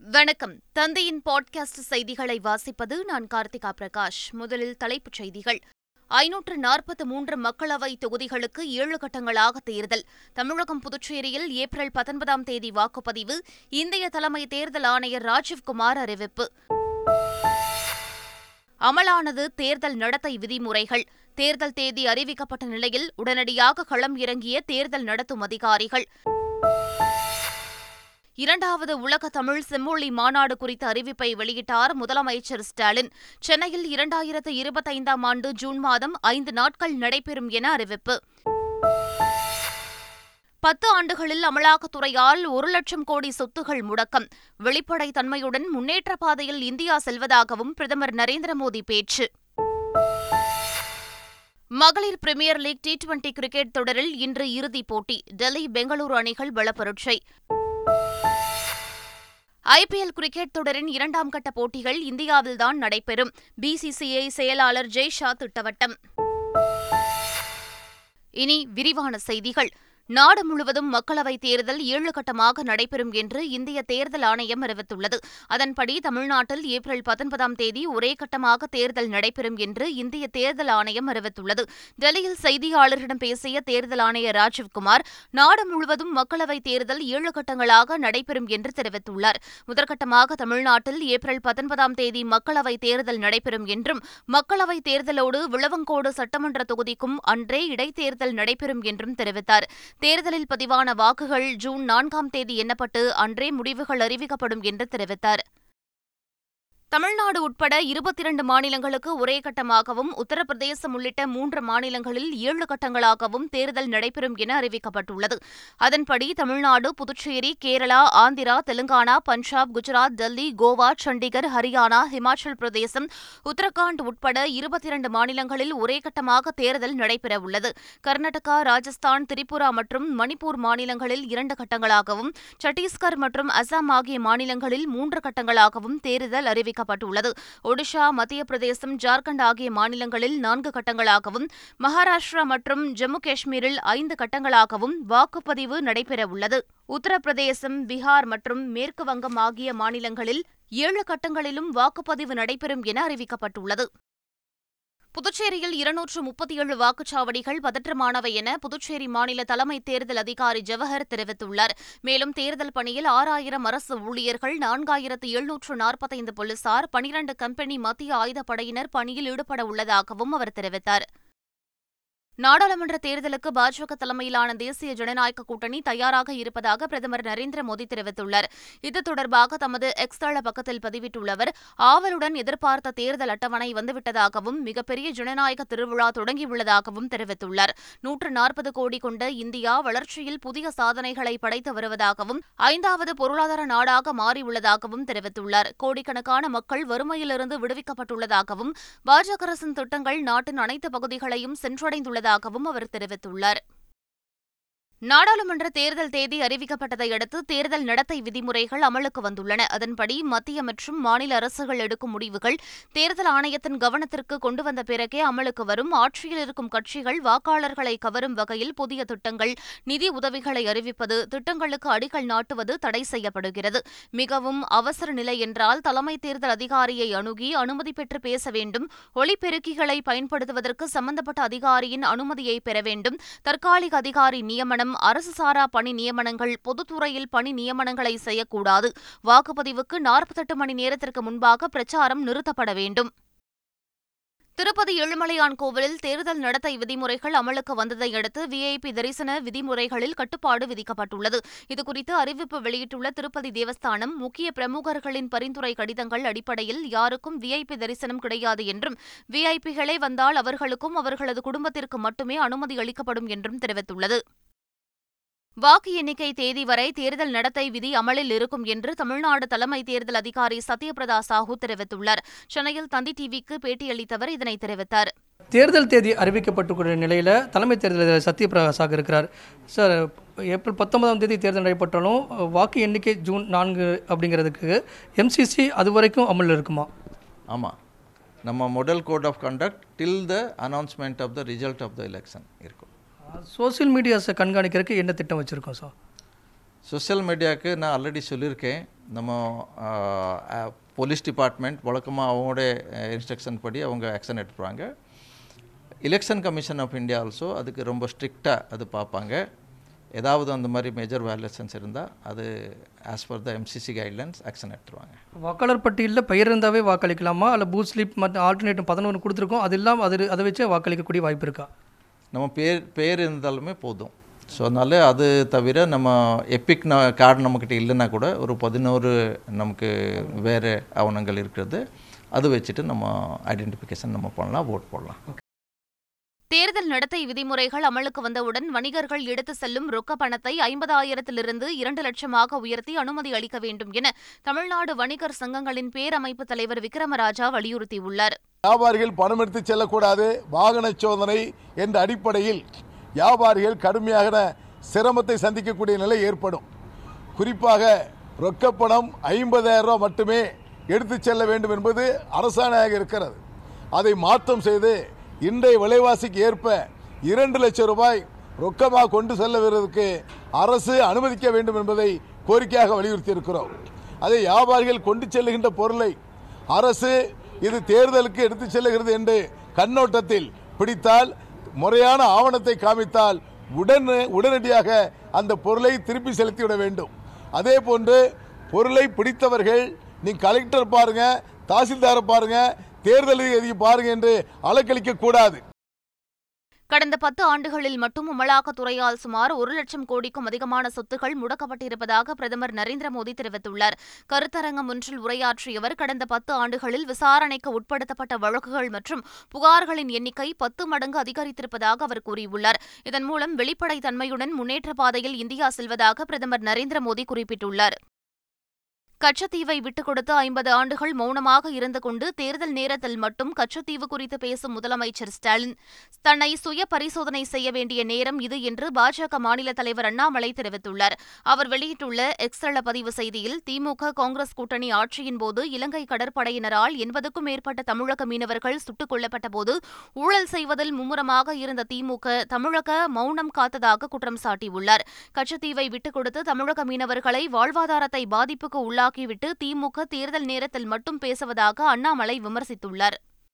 வணக்கம் தந்தையின் பாட்காஸ்ட் செய்திகளை வாசிப்பது நான் கார்த்திகா பிரகாஷ் முதலில் தலைப்புச் செய்திகள் ஐநூற்று நாற்பத்து மூன்று மக்களவை தொகுதிகளுக்கு ஏழு கட்டங்களாக தேர்தல் தமிழகம் புதுச்சேரியில் ஏப்ரல் பத்தொன்பதாம் தேதி வாக்குப்பதிவு இந்திய தலைமை தேர்தல் ஆணையர் ராஜீவ்குமார் அறிவிப்பு அமலானது தேர்தல் நடத்தை விதிமுறைகள் தேர்தல் தேதி அறிவிக்கப்பட்ட நிலையில் உடனடியாக களம் இறங்கிய தேர்தல் நடத்தும் அதிகாரிகள் இரண்டாவது உலக தமிழ் செம்மொழி மாநாடு குறித்த அறிவிப்பை வெளியிட்டார் முதலமைச்சர் ஸ்டாலின் சென்னையில் இரண்டாயிரத்து இருபத்தைந்தாம் ஆண்டு ஜூன் மாதம் ஐந்து நாட்கள் நடைபெறும் என அறிவிப்பு பத்து ஆண்டுகளில் அமலாக்கத்துறையால் ஒரு லட்சம் கோடி சொத்துகள் முடக்கம் வெளிப்படை தன்மையுடன் முன்னேற்ற பாதையில் இந்தியா செல்வதாகவும் பிரதமர் நரேந்திர மோடி பேச்சு மகளிர் premier league T twenty cricket தொடரில் இன்று இறுதிப் போட்டி டெல்லி பெங்களூரு அணிகள் பலப்பரட்சை ஐபிஎல் கிரிக்கெட் தொடரின் இரண்டாம் கட்ட போட்டிகள் இந்தியாவில்தான் நடைபெறும் பிசிசிஐ செயலாளர் ஜெய் ஷா திட்டவட்டம் இனி விரிவான செய்திகள் நாடு முழுவதும் மக்களவைத் தேர்தல் ஏழு கட்டமாக நடைபெறும் என்று இந்திய தேர்தல் ஆணையம் அறிவித்துள்ளது அதன்படி தமிழ்நாட்டில் ஏப்ரல் பத்தொன்பதாம் தேதி ஒரே கட்டமாக தேர்தல் நடைபெறும் என்று இந்திய தேர்தல் ஆணையம் அறிவித்துள்ளது டெல்லியில் செய்தியாளர்களிடம் பேசிய தேர்தல் ஆணையர் ராஜீவ்குமார் நாடு முழுவதும் மக்களவைத் தேர்தல் ஏழு கட்டங்களாக நடைபெறும் என்று தெரிவித்துள்ளார் முதற்கட்டமாக தமிழ்நாட்டில் ஏப்ரல் பத்தொன்பதாம் தேதி மக்களவைத் தேர்தல் நடைபெறும் என்றும் மக்களவைத் தேர்தலோடு விளவங்கோடு சட்டமன்ற தொகுதிக்கும் அன்றே இடைத்தேர்தல் நடைபெறும் என்றும் தெரிவித்தார் தேர்தலில் பதிவான வாக்குகள் ஜூன் நான்காம் தேதி எண்ணப்பட்டு அன்றே முடிவுகள் அறிவிக்கப்படும் என்று தெரிவித்தார் தமிழ்நாடு உட்பட இருபத்தி இரண்டு மாநிலங்களுக்கு ஒரே கட்டமாகவும் உத்தரப்பிரதேசம் உள்ளிட்ட மூன்று மாநிலங்களில் ஏழு கட்டங்களாகவும் தேர்தல் நடைபெறும் என அறிவிக்கப்பட்டுள்ளது அதன்படி தமிழ்நாடு புதுச்சேரி கேரளா ஆந்திரா தெலுங்கானா பஞ்சாப் குஜராத் டெல்லி கோவா சண்டிகர் ஹரியானா ஹிமாச்சல் பிரதேசம் உத்தரகாண்ட் உட்பட இருபத்தி இரண்டு மாநிலங்களில் ஒரே கட்டமாக தேர்தல் நடைபெறவுள்ளது கர்நாடகா ராஜஸ்தான் திரிபுரா மற்றும் மணிப்பூர் மாநிலங்களில் இரண்டு கட்டங்களாகவும் சத்தீஸ்கர் மற்றும் அசாம் ஆகிய மாநிலங்களில் மூன்று கட்டங்களாகவும் தேர்தல் அறிவிக்கப்பட்டுள்ளது அறிவிக்கப்பட்டுள்ளது ஒடிஷா மத்திய பிரதேசம் ஜார்க்கண்ட் ஆகிய மாநிலங்களில் நான்கு கட்டங்களாகவும் மகாராஷ்டிரா மற்றும் ஜம்மு காஷ்மீரில் ஐந்து கட்டங்களாகவும் வாக்குப்பதிவு நடைபெறவுள்ளது உத்தரப்பிரதேசம் பீகார் மற்றும் மேற்கு வங்கம் ஆகிய மாநிலங்களில் ஏழு கட்டங்களிலும் வாக்குப்பதிவு நடைபெறும் என அறிவிக்கப்பட்டுள்ளது புதுச்சேரியில் இருநூற்று முப்பத்தி ஏழு வாக்குச்சாவடிகள் பதற்றமானவை என புதுச்சேரி மாநில தலைமை தேர்தல் அதிகாரி ஜவஹர் தெரிவித்துள்ளார் மேலும் தேர்தல் பணியில் ஆறாயிரம் அரசு ஊழியர்கள் நான்காயிரத்து எழுநூற்று நாற்பத்தைந்து போலீசார் பனிரண்டு கம்பெனி மத்திய ஆயுதப்படையினர் பணியில் ஈடுபட உள்ளதாகவும் அவர் தெரிவித்தார் நாடாளுமன்ற தேர்தலுக்கு பாஜக தலைமையிலான தேசிய ஜனநாயக கூட்டணி தயாராக இருப்பதாக பிரதமர் நரேந்திர மோடி தெரிவித்துள்ளார் இது தொடர்பாக தமது எக்ஸ் தள பக்கத்தில் பதிவிட்டுள்ள ஆவலுடன் எதிர்பார்த்த தேர்தல் அட்டவணை வந்துவிட்டதாகவும் மிகப்பெரிய ஜனநாயக திருவிழா தொடங்கியுள்ளதாகவும் தெரிவித்துள்ளார் நூற்று நாற்பது கோடி கொண்ட இந்தியா வளர்ச்சியில் புதிய சாதனைகளை படைத்து வருவதாகவும் ஐந்தாவது பொருளாதார நாடாக மாறியுள்ளதாகவும் தெரிவித்துள்ளார் கோடிக்கணக்கான மக்கள் வறுமையிலிருந்து விடுவிக்கப்பட்டுள்ளதாகவும் பாஜக அரசின் திட்டங்கள் நாட்டின் அனைத்து பகுதிகளையும் சென்றடைந்துள்ளதாக உள்ளதாகவும் அவர் தெரிவித்துள்ளார் நாடாளுமன்ற தேர்தல் தேதி அறிவிக்கப்பட்டதை அடுத்து தேர்தல் நடத்தை விதிமுறைகள் அமலுக்கு வந்துள்ளன அதன்படி மத்திய மற்றும் மாநில அரசுகள் எடுக்கும் முடிவுகள் தேர்தல் ஆணையத்தின் கவனத்திற்கு கொண்டு வந்த பிறகே அமலுக்கு வரும் ஆட்சியில் இருக்கும் கட்சிகள் வாக்காளர்களை கவரும் வகையில் புதிய திட்டங்கள் நிதி உதவிகளை அறிவிப்பது திட்டங்களுக்கு அடிக்கல் நாட்டுவது தடை செய்யப்படுகிறது மிகவும் அவசர நிலை என்றால் தலைமை தேர்தல் அதிகாரியை அணுகி அனுமதி பெற்று பேச வேண்டும் ஒளிபெருக்கிகளை பயன்படுத்துவதற்கு சம்பந்தப்பட்ட அதிகாரியின் அனுமதியை பெற வேண்டும் தற்காலிக அதிகாரி நியமனம் அரசு சாரா பணி நியமனங்கள் பொதுத்துறையில் பணி நியமனங்களை செய்யக்கூடாது வாக்குப்பதிவுக்கு நாற்பத்தெட்டு மணி நேரத்திற்கு முன்பாக பிரச்சாரம் நிறுத்தப்பட வேண்டும் திருப்பதி ஏழுமலையான் கோவிலில் தேர்தல் நடத்தை விதிமுறைகள் அமலுக்கு வந்ததை அடுத்து விஐபி தரிசன விதிமுறைகளில் கட்டுப்பாடு விதிக்கப்பட்டுள்ளது இதுகுறித்து அறிவிப்பு வெளியிட்டுள்ள திருப்பதி தேவஸ்தானம் முக்கிய பிரமுகர்களின் பரிந்துரை கடிதங்கள் அடிப்படையில் யாருக்கும் விஐபி தரிசனம் கிடையாது என்றும் விஐபிகளே வந்தால் அவர்களுக்கும் அவர்களது குடும்பத்திற்கு மட்டுமே அனுமதி அளிக்கப்படும் என்றும் தெரிவித்துள்ளது வாக்கு எண்ணிக்கை தேதி வரை தேர்தல் நடத்தை விதி அமலில் இருக்கும் என்று தமிழ்நாடு தலைமை தேர்தல் அதிகாரி சத்யபிரதா சாஹூ தெரிவித்துள்ளார் சென்னையில் தந்தி டிவிக்கு பேட்டியளித்தவர் இதனை தெரிவித்தார் தேர்தல் தேதி அறிவிக்கப்பட்டுள்ள நிலையில் தலைமை தேர்தல் அதிகாரி சத்யபிரகாஷாக இருக்கிறார் சார் ஏப்ரல் பத்தொன்பதாம் தேதி தேர்தல் நடைபெற்றாலும் வாக்கு எண்ணிக்கை ஜூன் நான்கு அப்படிங்கிறதுக்கு எம்சிசி அது வரைக்கும் அமலில் இருக்குமா ஆமாம் நம்ம model code of conduct till the announcement of the result of the election இருக்கும் சோசியல் மீடியாஸை கண்காணிக்கிறதுக்கு என்ன திட்டம் வச்சுருக்கோம் சார் சோஷியல் மீடியாவுக்கு நான் ஆல்ரெடி சொல்லியிருக்கேன் நம்ம போலீஸ் டிபார்ட்மெண்ட் வழக்கமாக அவங்களோட இன்ஸ்ட்ரக்ஷன் படி அவங்க ஆக்ஷன் எடுத்துப்பாங்க election commission of India also அதுக்கு ரொம்ப ஸ்ட்ரிக்டாக அது பார்ப்பாங்க ஏதாவது அந்த மாதிரி மேஜர் வயலேஷன்ஸ் இருந்தால் அது as per the MCC guidelines action எடுத்துருவாங்க வாக்காளர் பட்டியலில் பெயர் இருந்தாவே வாக்களிக்கலாமா அல்ல பூத் ஸ்லிப் மற்ற ஆல்டர்னேட்டிவ் பதினொன்று கொடுத்துருக்கோம் அது இல்லாமல் அது அதை வச்சே வாக்களிக்கக்கூடிய வாய்ப்பு இருக்கா நம்ம பேர் பேர் இருந்தாலுமே போதும் ஸோ அதனால அது தவிர நம்ம எப்பிக் ந கார்டு நம்மக்கிட்ட இல்லைன்னா கூட ஒரு பதினோரு நமக்கு வேறு ஆவணங்கள் இருக்கிறது அது வச்சுட்டு நம்ம ஐடென்டிஃபிகேஷன் நம்ம பண்ணலாம் ஓட் போடலாம் தேர்தல் நடத்தை விதிமுறைகள் அமலுக்கு வந்தவுடன் வணிகர்கள் எடுத்து செல்லும் ரொக்க பணத்தை ஐம்பதாயிரத்திலிருந்து இரண்டு லட்சமாக உயர்த்தி அனுமதி அளிக்க வேண்டும் என தமிழ்நாடு வணிகர் சங்கங்களின் பேரமைப்பு தலைவர் விக்ரமராஜா வலியுறுத்தியுள்ளார் வியாபாரிகள் பணம் எடுத்து செல்லக்கூடாது வாகன சோதனை என்ற அடிப்படையில் வியாபாரிகள் கடுமையான சிரமத்தை சந்திக்கக்கூடிய நிலை ஏற்படும் குறிப்பாக ரொக்கப்பணம் ஐம்பதாயிரம் ரூபாய் மட்டுமே எடுத்து செல்ல வேண்டும் என்பது அரசாணையாக இருக்கிறது அதை மாற்றம் செய்து இன்றைய விலைவாசிக்கு ஏற்ப இரண்டு லட்சம் ரூபாய் ரொக்கமாக கொண்டு செல்லுவதற்கு அரசு அனுமதிக்க வேண்டும் என்பதை கோரிக்கையாக வலியுறுத்தி இருக்கிறோம் அதை வியாபாரிகள் கொண்டு செல்லுகின்ற பொருளை அரசு இது தேர்தலுக்கு எடுத்து செல்லுகிறது என்று கண்ணோட்டத்தில் பிடித்தால் முறையான ஆவணத்தை காமித்தால் உடன் உடனடியாக அந்த பொருளை திருப்பி செலுத்திவிட வேண்டும் அதே போன்று பொருளை பிடித்தவர்கள் நீ கலெக்டர் பாருங்க தாசில்தாரை பாருங்க தேர்தல் அதிகாரி பாருங்க என்று அலக்களிக்க கூடாது கடந்த பத்து ஆண்டுகளில் மட்டும் அமலாக்கத்துறையால் சுமார் ஒரு லட்சம் கோடிக்கும் அதிகமான சொத்துகள் முடக்கப்பட்டிருப்பதாக பிரதமர் நரேந்திர மோடி தெரிவித்துள்ளார் கருத்தரங்கம் ஒன்றில் உரையாற்றிய அவர் கடந்த பத்து ஆண்டுகளில் விசாரணைக்கு உட்படுத்தப்பட்ட வழக்குகள் மற்றும் புகார்களின் எண்ணிக்கை பத்து மடங்கு அதிகரித்திருப்பதாக அவர் கூறியுள்ளார் இதன் மூலம் வெளிப்படைத்தன்மையுடன் முன்னேற்ற பாதையில் இந்தியா செல்வதாக பிரதமர் நரேந்திர மோடி குறிப்பிட்டுள்ளார் கச்சத்தீவை விட்டுக் கொடுத்து ஐம்பது ஆண்டுகள் மௌனமாக இருந்து கொண்டு தேர்தல் நேரத்தில் மட்டும் கச்சத்தீவு குறித்து பேசும் முதலமைச்சர் ஸ்டாலின் தன்னை சுய பரிசோதனை செய்ய வேண்டிய நேரம் இது என்று பாஜக மாநில தலைவர் அண்ணாமலை தெரிவித்துள்ளார் அவர் வெளியிட்டுள்ள எக்ஸ்தள பதிவு செய்தியில் திமுக காங்கிரஸ் கூட்டணி ஆட்சியின் போது இலங்கை கடற்படையினரால் எண்பதுக்கும் மேற்பட்ட தமிழக மீனவர்கள் சுட்டுக் கொல்லப்பட்ட போது ஊழல் செய்வதில் மும்முரமாக இருந்த திமுக தமிழக மௌனம் காத்ததாக குற்றம் சாட்டியுள்ளார் கச்சத்தீவை விட்டுக் கொடுத்து தமிழக மீனவர்களை வாழ்வாதாரத்தை பாதிப்புக்கு உள்ளாக ஆக்கிவிட்டு திமுக தேர்தல் நேரத்தில் மட்டும் பேசுவதாக அண்ணாமலை விமர்சித்துள்ளார்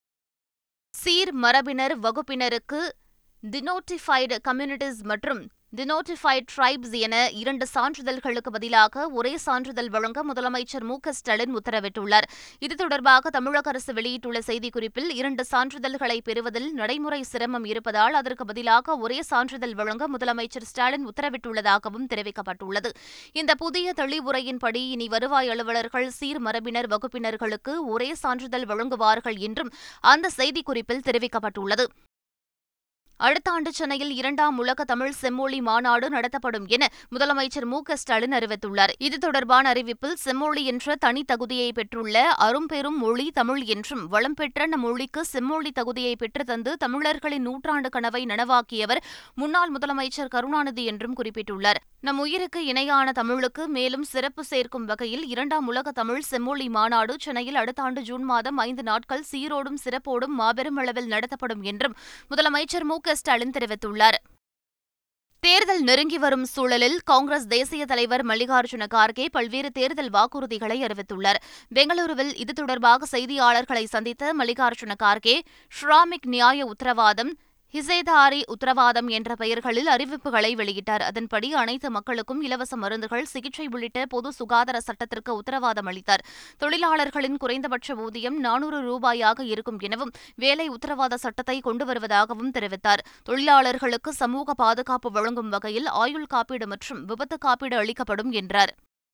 சீர் மரபினர் வகுப்பினருக்கு டினோட்டிஃபைடு கம்யூனிட்டிஸ் மற்றும் டினோட்டிஃபைட் ட்ரைப்ஸ் என இரண்டு சான்றிதழ்களுக்கு பதிலாக ஒரே சான்றிதழ் வழங்க முதலமைச்சர் மு க ஸ்டாலின் உத்தரவிட்டுள்ளார் இது தொடர்பாக தமிழக அரசு வெளியிட்டுள்ள செய்திக்குறிப்பில் இரண்டு சான்றிதழ்களை பெறுவதில் நடைமுறை சிரமம் இருப்பதால் அதற்கு பதிலாக ஒரே சான்றிதழ் வழங்க முதலமைச்சர் ஸ்டாலின் உத்தரவிட்டுள்ளதாகவும் தெரிவிக்கப்பட்டுள்ளது இந்த புதிய தெளிவுரையின்படி இனி வருவாய் அலுவலர்கள் சீர் மரபினர் வகுப்பினர்களுக்கு ஒரே சான்றிதழ் வழங்குவார்கள் என்றும் அந்த செய்திக்குறிப்பில் தெரிவிக்கப்பட்டுள்ளது அடுத்த ஆண்டு சென்னையில் இரண்டாம் உலக தமிழ் செம்மொழி மாநாடு நடத்தப்படும் என முதலமைச்சர் மு க ஸ்டாலின் அறிவித்துள்ளார் இது தொடர்பான அறிவிப்பில் செம்மொழி என்ற தனி தகுதியை பெற்றுள்ள அரும்பெரும் மொழி தமிழ் என்றும் வளம் பெற்ற நம் மொழிக்கு செம்மொழி தகுதியை பெற்றுத்தந்து தமிழர்களின் நூற்றாண்டு கனவை நனவாக்கியவர் முன்னாள் முதலமைச்சர் கருணாநிதி என்றும் குறிப்பிட்டுள்ளார் நம் உயிருக்கு இணையான தமிழுக்கு மேலும் சிறப்பு சேர்க்கும் வகையில் இரண்டாம் உலக தமிழ் செம்மொழி மாநாடு சென்னையில் அடுத்த ஆண்டு ஜூன் மாதம் ஐந்து நாட்கள் சீரோடும் சிறப்போடும் மாபெரும் அளவில் நடத்தப்படும் என்றும் முதலமைச்சர் மு க ஸ்டாலின் தெரிவித்துள்ளார் தேர்தல் நெருங்கி வரும் சூழலில் காங்கிரஸ் தேசிய தலைவர் மல்லிகார்ஜுன கார்கே பல்வேறு தேர்தல் வாக்குறுதிகளை அறிவித்துள்ளார் பெங்களூருவில் இது தொடர்பாக செய்தியாளர்களை சந்தித்த மல்லிகார்ஜுன கார்கே ஷ்ராமிக் நியாய உத்தரவாதம் ஹிசேதாரி உத்தரவாதம் என்ற பெயர்களில் அறிவிப்புகளை வெளியிட்டார் அதன்படி அனைத்து மக்களுக்கும் இலவச மருந்துகள் சிகிச்சை உள்ளிட்ட பொது சுகாதார சட்டத்திற்கு உத்தரவாதம் அளித்தார் தொழிலாளர்களின் குறைந்தபட்ச ஊதியம் நானூறு ரூபாயாக இருக்கும் எனவும் வேலை உத்தரவாத சட்டத்தை கொண்டு வருவதாகவும் தெரிவித்தார் தொழிலாளர்களுக்கு சமூக பாதுகாப்பு வழங்கும் வகையில் ஆயுள் காப்பீடு மற்றும் விபத்து காப்பீடு அளிக்கப்படும் என்றார்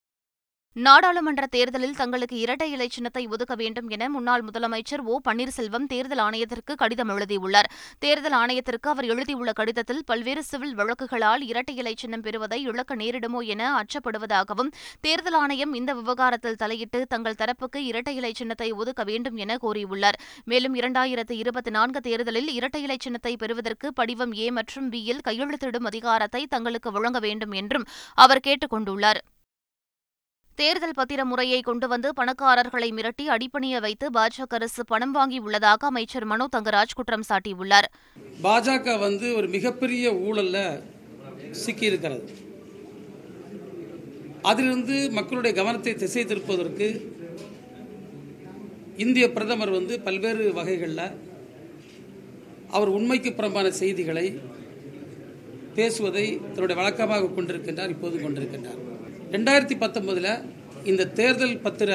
நாடாளுமன்ற தேர்தலில் தங்களுக்கு இரட்டை இலை சின்னத்தை ஒதுக்க வேண்டும் என முன்னாள் முதலமைச்சர் ஓ பன்னீர்செல்வம் தேர்தல் ஆணையத்திற்கு கடிதம் எழுதியுள்ளார் தேர்தல் ஆணையத்திற்கு அவர் எழுதியுள்ள கடிதத்தில் பல்வேறு சிவில் வழக்குகளால் இரட்டை இலை சின்னம் பெறுவதை இழக்க நேரிடுமோ என அச்சப்படுவதாகவும் தேர்தல் ஆணையம் இந்த விவகாரத்தில் தலையிட்டு தங்கள் தரப்புக்கு இரட்டை இலை சின்னத்தை ஒதுக்க வேண்டும் என கோரியுள்ளார் மேலும் இரண்டாயிரத்து இருபத்தி நான்கு தேர்தலில் இரட்டை இலை சின்னத்தை பெறுவதற்கு படிவம் ஏ மற்றும் பி யில் கையெழுத்திடும் அதிகாரத்தை தங்களுக்கு வழங்க வேண்டும் என்றும் அவர் கேட்டுக் கொண்டுள்ளார் தேர்தல் பத்திர முறையை கொண்டு வந்து பணக்காரர்களை மிரட்டி அடிப்பணிய வைத்து பாஜக அரசு பணம் வாங்கியுள்ளதாக அமைச்சர் மனோ தங்கராஜ் குற்றம் சாட்டியுள்ளார் பாஜக வந்து ஒரு மிகப்பெரிய ஊழல்ல சிக்கியிருக்கிறது அதிலிருந்து மக்களுடைய கவனத்தை திசை திருப்பதற்கு இந்திய பிரதமர் வந்து பல்வேறு வகைகளில் அவர் உண்மைக்கு புறம்பான செய்திகளை பேசுவதை தன்னுடைய வழக்கமாக கொண்டிருக்கின்றார் இப்போது கொண்டிருக்கின்றார் ரெண்டாயிரத்தி பத்தொன்பதில் இந்த தேர்தல் பத்திர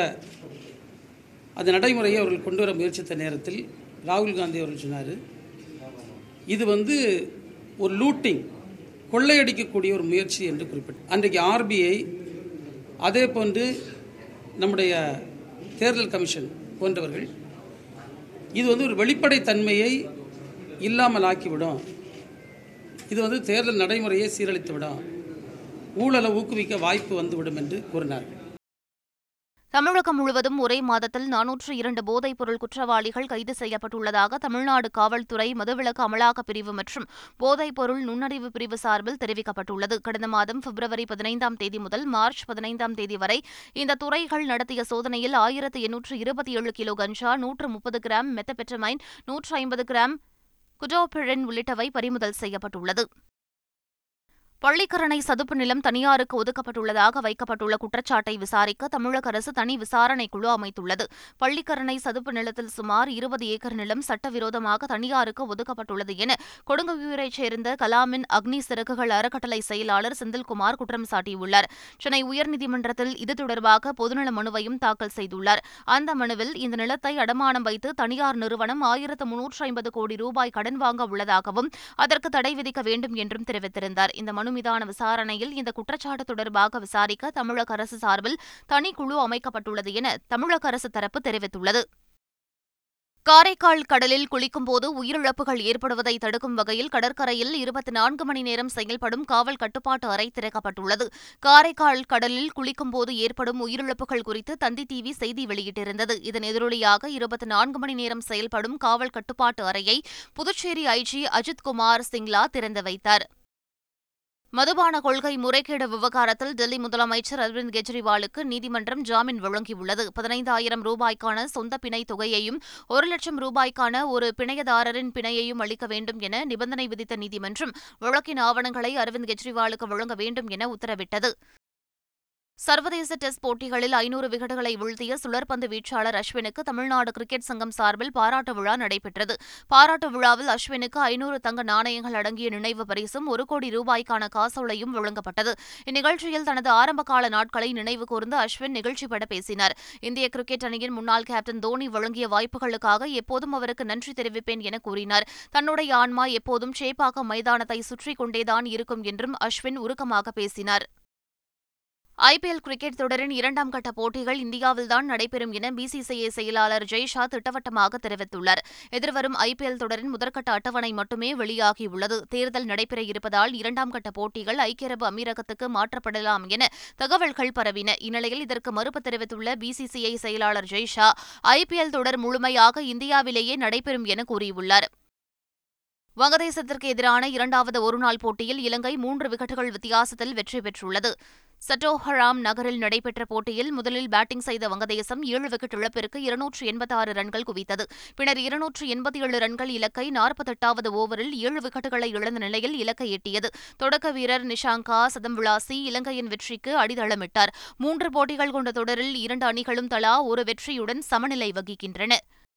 அந்த நடைமுறையை அவர்கள் கொண்டு வர முயற்சித்த நேரத்தில் ராகுல் காந்தி அவர்கள் சொன்னார் இது வந்து ஒரு லூட்டிங் கொள்ளையடிக்கக்கூடிய ஒரு முயற்சி என்று குறிப்பிட்டார் அன்றைக்கு ஆர்பிஐ அதே போன்று நம்முடைய தேர்தல் கமிஷன் போன்றவர்கள் இது வந்து ஒரு வெளிப்படைத்தன்மையை இல்லாமல் ஆக்கிவிடும் இது வந்து தேர்தல் நடைமுறையை சீரழித்துவிடும் ஊழலை ஊக்குவிக்க வாய்ப்பு வந்துவிடும் என்று கூறினார்கள் தமிழகம் முழுவதும் ஒரே மாதத்தில் நானூற்று இரண்டு போதைப் பொருள் குற்றவாளிகள் கைது செய்யப்பட்டுள்ளதாக தமிழ்நாடு காவல்துறை மதுவிலக்கு அமலாக்கப் பிரிவு மற்றும் போதைப் பொருள் நுண்ணறிவு பிரிவு சார்பில் தெரிவிக்கப்பட்டுள்ளது கடந்த மாதம் பிப்ரவரி பதினைந்தாம் தேதி முதல் மார்ச் பதினைந்தாம் தேதி வரை இந்த துறைகள் நடத்திய சோதனையில் ஆயிரத்து எண்ணூற்று இருபத்தி ஏழு கிலோ கஞ்சா நூற்று முப்பது கிராம் மெத்தபெட்டமைன் நூற்று ஐம்பது கிராம் குடோபிரின் உள்ளிட்டவை பறிமுதல் செய்யப்பட்டுள்ளது பள்ளிக்கரணை சதுப்பு நிலம் தனியாருக்கு ஒதுக்கப்பட்டுள்ளதாக வைக்கப்பட்டுள்ள குற்றச்சாட்டை விசாரிக்க தமிழக அரசு தனி விசாரணை குழு அமைத்துள்ளது பள்ளிக்கரணை சதுப்பு நிலத்தில் சுமார் இருபது ஏக்கர் நிலம் சட்டவிரோதமாக தனியாருக்கு ஒதுக்கப்பட்டுள்ளது என கொடுங்கவியூரைச் சேர்ந்த கலாமின் அக்னி சிறகுகள் அறக்கட்டளை செயலாளர் செந்தில்குமார் குற்றம் சாட்டியுள்ளார் சென்னை உயர்நீதிமன்றத்தில் இது தொடர்பாக பொதுநல மனுவையும் தாக்கல் செய்துள்ளார் அந்த மனுவில் இந்த நிலத்தை அடமானம் வைத்து தனியார் நிறுவனம் ஆயிரத்து முன்னூற்று ஐம்பது கோடி ரூபாய் கடன் வாங்க உள்ளதாகவும் அதற்கு தடை விதிக்க வேண்டும் என்றும் தெரிவித்திருந்தார் இந்த மனு மீதான விசாரணையில் இந்த குற்றச்சாட்டு தொடர்பாக விசாரிக்க தமிழக அரசு சார்பில் தனிக்குழு அமைக்கப்பட்டுள்ளது என தமிழக அரசு தரப்பு தெரிவித்துள்ளது காரைக்கால் கடலில் குளிக்கும்போது உயிரிழப்புகள் ஏற்படுவதை தடுக்கும் வகையில் கடற்கரையில் இருபத்தி நான்கு மணி நேரம் செயல்படும் காவல் கட்டுப்பாட்டு அறை திறக்கப்பட்டுள்ளது காரைக்கால் கடலில் குளிக்கும்போது ஏற்படும் உயிரிழப்புகள் குறித்து தந்தி டிவி செய்தி வெளியிட்டிருந்தது இதன் எதிரொலியாக இருபத்தி நான்கு மணி நேரம் செயல்படும் காவல் கட்டுப்பாட்டு அறையை புதுச்சேரி ஐஜி அஜித்குமார் சிங்லா திறந்து வைத்தார் மதுபான கொள்கை முறைகேடு விவகாரத்தில் டெல்லி முதலமைச்சர் அரவிந்த் கெஜ்ரிவாலுக்கு நீதிமன்றம் ஜாமீன் வழங்கியுள்ளது பதினைந்தாயிரம் ரூபாய்க்கான சொந்த பிணை தொகையையும் ஒரு லட்சம் ரூபாய்க்கான ஒரு பிணையதாரரின் பிணையையும் அளிக்க வேண்டும் என நிபந்தனை விதித்த நீதிமன்றம் வழக்கின் ஆவணங்களை அரவிந்த் கெஜ்ரிவாலுக்கு வழங்க வேண்டும் என உத்தரவிட்டது சர்வதேச டெஸ்ட் போட்டிகளில் ஐநூறு விக்கெட்டுகளை வீழ்த்திய சுழற்பந்து வீச்சாளர் அஸ்வினுக்கு தமிழ்நாடு கிரிக்கெட் சங்கம் சார்பில் பாராட்டு விழா நடைபெற்றது பாராட்டு விழாவில் அஸ்வினுக்கு ஐநூறு தங்க நாணயங்கள் அடங்கிய நினைவு பரிசும் ஒரு கோடி ரூபாய்க்கான காசோலையும் வழங்கப்பட்டது இந்நிகழ்ச்சியில் தனது ஆரம்பகால நாட்களை நினைவு கூர்ந்து அஸ்வின் நிகழ்ச்சி பட பேசினார் இந்திய கிரிக்கெட் அணியின் முன்னாள் கேப்டன் தோனி வழங்கிய வாய்ப்புகளுக்காக எப்போதும் அவருக்கு நன்றி தெரிவிப்பேன் என கூறினார் தன்னுடைய ஆன்மா எப்போதும் சேப்பாக்கம் மைதானத்தை சுற்றிக் கொண்டேதான் இருக்கும் என்றும் அஸ்வின் உருக்கமாக பேசினார் ஐபிஎல் கிரிக்கெட் தொடரின் இரண்டாம் கட்ட போட்டிகள் இந்தியாவில்தான் நடைபெறும் என பிசிசிஐ செயலாளர் ஜெய்ஷா திட்டவட்டமாக தெரிவித்துள்ளார் எதிர்வரும் ஐபிஎல் தொடரின் முதற்கட்ட அட்டவணை மட்டுமே வெளியாகியுள்ளது தேர்தல் நடைபெற இருப்பதால் இரண்டாம் கட்ட போட்டிகள் ஐக்கிய அரபு அமீரகத்துக்கு மாற்றப்படலாம் என தகவல்கள் பரவின இந்நிலையில் இதற்கு மறுப்பு தெரிவித்துள்ள பிசிசிஐ செயலாளர் ஜெய்ஷா ஐபிஎல் தொடர் முழுமையாக இந்தியாவிலேயே நடைபெறும் என கூறியுள்ளார் வங்கதேசத்திற்கு எதிரான இரண்டாவது ஒருநாள் போட்டியில் இலங்கை மூன்று விக்கெட்டுகள் வித்தியாசத்தில் வெற்றி பெற்றுள்ளது சட்டோஹராம் நகரில் நடைபெற்ற போட்டியில் முதலில் பேட்டிங் செய்த வங்கதேசம் ஏழு விக்கெட் இழப்பிற்கு இருநூற்று எண்பத்தாறு ரன்கள் குவித்தது பின்னர் இருநூற்று எண்பத்தி ஏழு ரன்கள் இலக்கை நாற்பத்தெட்டாவது ஓவரில் ஏழு விக்கெட்டுகளை இழந்த நிலையில் இலக்கை எட்டியது தொடக்க வீரர் நிஷாங்கா சதம் விளாசி இலங்கையின் வெற்றிக்கு அடித்தளமிட்டார் மூன்று போட்டிகள் கொண்ட தொடரில் இரண்டு அணிகளும் தலா ஒரு வெற்றியுடன் சமநிலை வகிக்கின்றன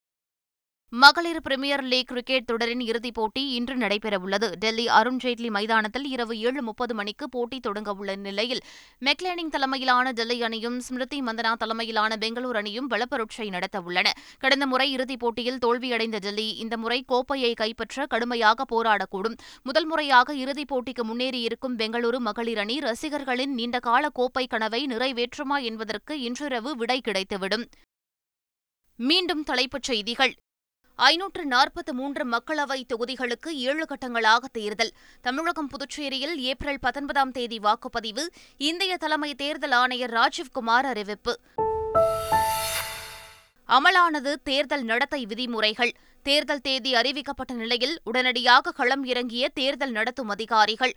மகளிர் பிரீமியர் லீக் கிரிக்கெட் தொடரின் இறுதிப் போட்டி இன்று நடைபெறவுள்ளது டெல்லி அருண்ஜேட்லி மைதானத்தில் இரவு ஏழு முப்பது மணிக்கு போட்டி தொடங்கவுள்ள நிலையில் மெக்லேனிங் தலைமையிலான டெல்லி அணியும் ஸ்மிருதி மந்தனா தலைமையிலான பெங்களூரு அணியும் பலப்பரட்சை நடத்தவுள்ளன கடந்த முறை இறுதிப் போட்டியில் தோல்வியடைந்த டெல்லி இந்த முறை கோப்பையை கைப்பற்ற கடுமையாக போராடக்கூடும் முதல் முறையாக இறுதிப் போட்டிக்கு முன்னேறியிருக்கும் பெங்களூரு மகளிர் அணி ரசிகர்களின் நீண்டகால கோப்பை கனவை நிறைவேற்றுமா என்பதற்கு இன்றிரவு விடை கிடைத்துவிடும் மீண்டும் தலைப்புச் செய்திகள் ஐநூற்று நாற்பத்து மூன்று மக்களவை தொகுதிகளுக்கு ஏழு கட்டங்களாக தேர்தல் தமிழகம் புதுச்சேரியில் ஏப்ரல் பத்தொன்பதாம் தேதி வாக்குப்பதிவு இந்திய தலைமை தேர்தல் ஆணையர் ராஜீவ்குமார் அறிவிப்பு அமலானது தேர்தல் நடத்தை விதிமுறைகள் தேர்தல் தேதி அறிவிக்கப்பட்ட நிலையில் உடனடியாக களம் இறங்கிய தேர்தல் நடத்தும் அதிகாரிகள்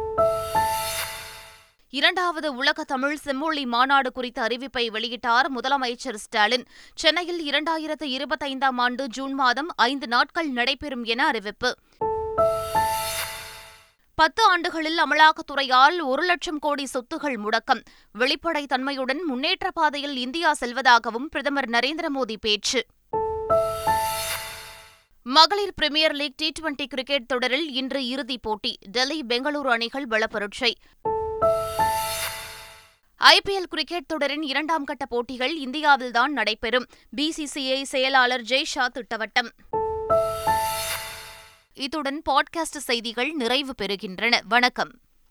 இரண்டாவது உலக தமிழ் செம்மொழி மாநாடு குறித்த அறிவிப்பை வெளியிட்டார் முதலமைச்சர் ஸ்டாலின் சென்னையில் இரண்டாயிரத்து இருபத்தைந்தாம் ஆண்டு ஜூன் மாதம் ஐந்து நாட்கள் நடைபெறும் என அறிவிப்பு பத்து ஆண்டுகளில் அமலாக்கத்துறையால் ஒரு லட்சம் கோடி சொத்துகள் முடக்கம் வெளிப்படைத் தன்மையுடன் முன்னேற்ற பாதையில் இந்தியா செல்வதாகவும் பிரதமர் நரேந்திர மோடி பேச்சு மகளிர் premier league T twenty cricket தொடரில் இன்று இறுதிப் போட்டி டெல்லி பெங்களூரு அணிகள் பலப்பரட்சை ஐபிஎல் கிரிக்கெட் தொடரின் இரண்டாம் கட்ட போட்டிகள் இந்தியாவில்தான் நடைபெறும் பிசிசிஐ செயலாளர் ஜெய்ஷா திட்டவட்டம் இத்துடன் பாட்காஸ்ட் செய்திகள் நிறைவு பெறுகின்றன வணக்கம்